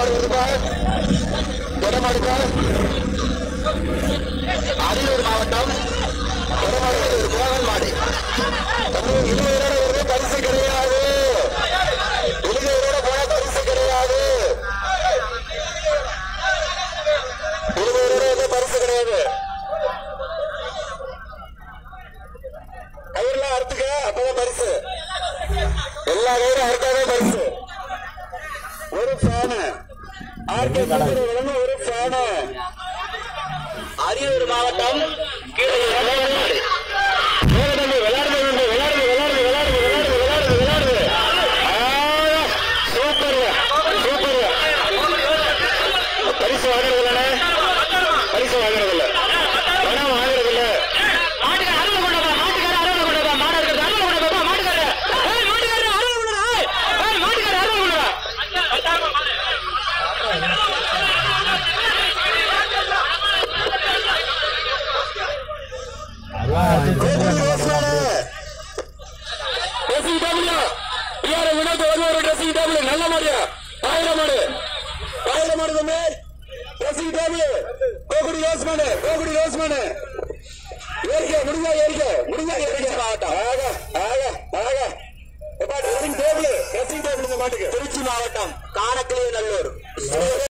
ரூபாய் இடமாடுக்கா அரியலூர் மாவட்டம் இடமாடுக்கு ஒரு கோவல் மாடி தம்பி இருபது ஒரு பரிசு கிடையாது இருபது போன பரிசு கிடையாது இருபது ரூபாய் பரிசு கிடையாது கயிறுலாம் அறுத்துக்க அப்பதான் பரிசு எல்லா கயிறும் அறுத்தாதான் பரிசு ஒரு ஃபேனு ஆர்கே சந்திர விலங்கு ஒரு ஃபேனு அரியலூர் மாவட்டம் கீழே விளையாடுது விளையாடுது விளையாடுது விளையாடுது விளையாடுது விளையாடுது விளையாடுது விளையாடுது சூப்பர் சூப்பர் பரிசு வாங்குறது இல்லைண்ணே பரிசு வாங்குறது இல்ல பணம் வாங்குறது இல்ல மாட்டுக்கார அறுபது கொண்டா மாட்டுக்கார அறுபது கொண்டா மாடு இருக்கிறது அறுபது கொண்டா மாட்டுக்கார ஏய் மாட்டுக்கார அறுபது கொண்டா ஏய் மாட்டுக்கார அறுபது கொண்டா ட்ரெஸ்ஸிங் டேபிள் பிஆர் வினோத் வந்து ஒரு ட்ரெஸ்ஸிங் டேபிள் நல்ல மாடியா ஆயிரம் மாடு ஆயிரம் மாடு தம்பி ட்ரெஸ்ஸிங் டேபிள் கோகுடி ரோஸ் மாடு கோகுடி ரோஸ் மாடு ஏறிக்க முடிஞ்சா ஏறிக்க முடிஞ்சா ஏறிக்க மாவட்டம் ஆக ஆக ஆக ட்ரெஸ்ஸிங் டேபிள் ட்ரெஸ்ஸிங் டேபிள் இந்த மாட்டுக்கு திருச்சி மாவட்டம் காணக்கிளி நல்லூர்